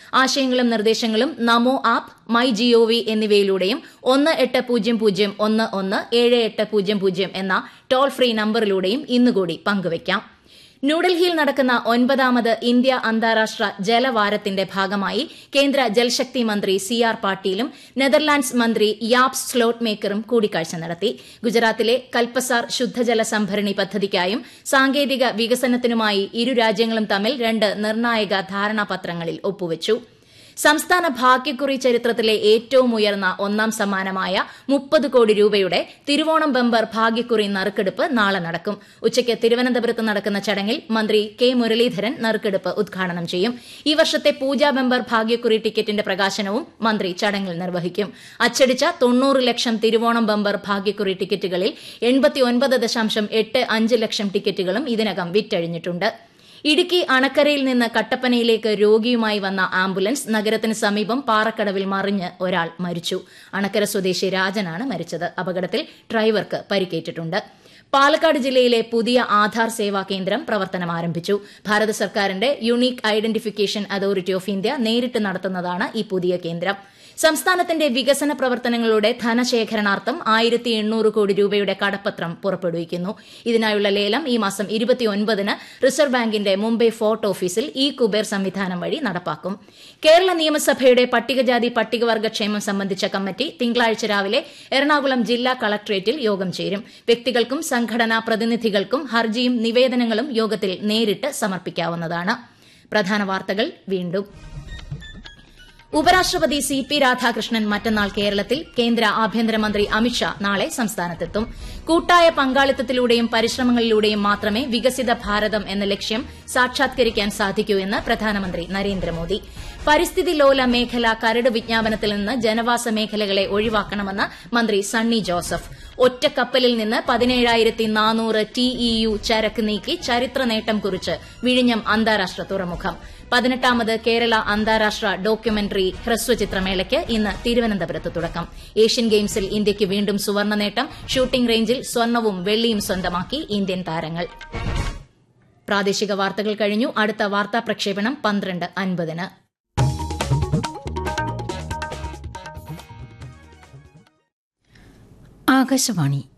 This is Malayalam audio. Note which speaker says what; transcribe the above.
Speaker 1: ആശയങ്ങളും നിർദ്ദേശങ്ങളും നമോ ആപ്പ് മൈ ജിഒവി എന്നിവയിലൂടെയും ഒന്ന് എട്ട് പൂജ്യം പൂജ്യം ഒന്ന് ഒന്ന് ഏഴ് എട്ട് പൂജ്യം പൂജ്യം എന്ന ടോൾ ഫ്രീ നമ്പറിലൂടെയും ഇന്നുകൂടി പങ്കുവയ്ക്കാം ന്യൂഡൽഹിയിൽ നടക്കുന്ന ഒൻപതാമത് ഇന്ത്യ അന്താരാഷ്ട്ര ജലവാരത്തിന്റെ ഭാഗമായി കേന്ദ്ര ജൽശക്തി മന്ത്രി സി ആർ പാട്ടീലും നെതർലാൻഡ്സ് മന്ത്രി യാപ്സ് സ്ലോട്ട് മേക്കറും കൂടിക്കാഴ്ച നടത്തി ഗുജറാത്തിലെ കൽപ്പസാർ ശുദ്ധജല സംഭരണി പദ്ധതിക്കായും സാങ്കേതിക വികസനത്തിനുമായി ഇരു രാജ്യങ്ങളും തമ്മിൽ രണ്ട് നിർണായക ധാരണാപത്രങ്ങളിൽ ഒപ്പുവച്ചു സംസ്ഥാന ഭാഗ്യക്കുറി ചരിത്രത്തിലെ ഏറ്റവും ഉയർന്ന ഒന്നാം സമ്മാനമായ മുപ്പത് കോടി രൂപയുടെ തിരുവോണം ബമ്പർ ഭാഗ്യക്കുറി നറുക്കെടുപ്പ് നാളെ നടക്കും ഉച്ചയ്ക്ക് തിരുവനന്തപുരത്ത് നടക്കുന്ന ചടങ്ങിൽ മന്ത്രി കെ മുരളീധരൻ നറുക്കെടുപ്പ് ഉദ്ഘാടനം ചെയ്യും ഈ വർഷത്തെ പൂജാ ബമ്പർ ഭാഗ്യക്കുറി ടിക്കറ്റിന്റെ പ്രകാശനവും മന്ത്രി ചടങ്ങിൽ നിർവഹിക്കും അച്ചടിച്ച തൊണ്ണൂറ് ലക്ഷം തിരുവോണം ബമ്പർ ഭാഗ്യക്കുറി ടിക്കറ്റുകളിൽ എൺപത്തിയൊൻപത് ദശാംശം എട്ട് അഞ്ച് ലക്ഷം ടിക്കറ്റുകളും ഇതിനകം വിറ്റഴിഞ്ഞിട്ടുണ്ട് ഇടുക്കി അണക്കരയിൽ നിന്ന് കട്ടപ്പനയിലേക്ക് രോഗിയുമായി വന്ന ആംബുലൻസ് നഗരത്തിന് സമീപം പാറക്കടവിൽ മറിഞ്ഞ് ഒരാൾ മരിച്ചു അണക്കര സ്വദേശി രാജനാണ് മരിച്ചത് അപകടത്തിൽ ഡ്രൈവർക്ക് പരിക്കേറ്റിട്ടുണ്ട് പാലക്കാട് ജില്ലയിലെ പുതിയ ആധാർ സേവാ കേന്ദ്രം പ്രവർത്തനം ആരംഭിച്ചു ഭാരത സർക്കാരിന്റെ unique identification authority of India നേരിട്ട് നടത്തുന്നതാണ് ഈ പുതിയ കേന്ദ്രം സംസ്ഥാനത്തിന്റെ വികസന പ്രവർത്തനങ്ങളുടെ ധനശേഖരണാർത്ഥം ആയിരത്തി എണ്ണൂറ് കോടി രൂപയുടെ കടപ്പത്രം പുറപ്പെടുവിക്കുന്നു ഇതിനായുള്ള ലേലം ഈ മാസം ഇരുപത്തിയൊൻപതിന് റിസർവ് ബാങ്കിന്റെ മുംബൈ ഫോർട്ട് ഓഫീസിൽ ഇ കുബേർ സംവിധാനം വഴി നടപ്പാക്കും കേരള നിയമസഭയുടെ പട്ടികജാതി പട്ടികവർഗ ക്ഷേമം സംബന്ധിച്ച കമ്മിറ്റി തിങ്കളാഴ്ച രാവിലെ എറണാകുളം ജില്ലാ കളക്ടറേറ്റിൽ യോഗം ചേരും വ്യക്തികൾക്കും സംഘടനാ പ്രതിനിധികൾക്കും ഹർജിയും നിവേദനങ്ങളും യോഗത്തിൽ നേരിട്ട് സമർപ്പിക്കാവുന്നതാണ് പ്രധാന വാർത്തകൾ വീണ്ടും ഉപരാഷ്ട്രപതി സി പി രാധാകൃഷ്ണൻ മറ്റന്നാൾ കേരളത്തിൽ കേന്ദ്ര ആഭ്യന്തരമന്ത്രി അമിത്ഷാ നാളെ സംസ്ഥാനത്തെത്തും കൂട്ടായ പങ്കാളിത്തത്തിലൂടെയും പരിശ്രമങ്ങളിലൂടെയും മാത്രമേ വികസിത ഭാരതം എന്ന ലക്ഷ്യം സാക്ഷാത്കരിക്കാൻ സാധിക്കൂ എന്ന് പ്രധാനമന്ത്രി നരേന്ദ്രമോദി പരിസ്ഥിതി ലോല മേഖല കരട് വിജ്ഞാപനത്തിൽ നിന്ന് ജനവാസ മേഖലകളെ ഒഴിവാക്കണമെന്ന് മന്ത്രി സണ്ണി ജോസഫ് ഒറ്റ കപ്പലിൽ നിന്ന് പതിനേഴായിരത്തി നാനൂറ് ടിഇയു ചരക്ക് നീക്കി ചരിത്ര നേട്ടം കുറിച്ച് വിഴിഞ്ഞം അന്താരാഷ്ട്ര തുറമുഖം പതിനെട്ടാമത് കേരള അന്താരാഷ്ട്ര ഡോക്യുമെന്ററി ഹ്രസ്വചിത്രമേളയ്ക്ക് ഇന്ന് തിരുവനന്തപുരത്ത് തുടക്കം ഏഷ്യൻ ഗെയിംസിൽ ഇന്ത്യയ്ക്ക് വീണ്ടും സുവർണ്ണ നേട്ടം ഷൂട്ടിംഗ് റേഞ്ചിൽ സ്വർണവും വെള്ളിയും സ്വന്തമാക്കി ഇന്ത്യൻ താരങ്ങൾ പ്രാദേശിക വാർത്തകൾ കഴിഞ്ഞു അടുത്ത വാർത്താ പ്രക്ഷേപണം പന്ത്രണ്ട് അൻപതിന്
Speaker 2: ആകാശവാണി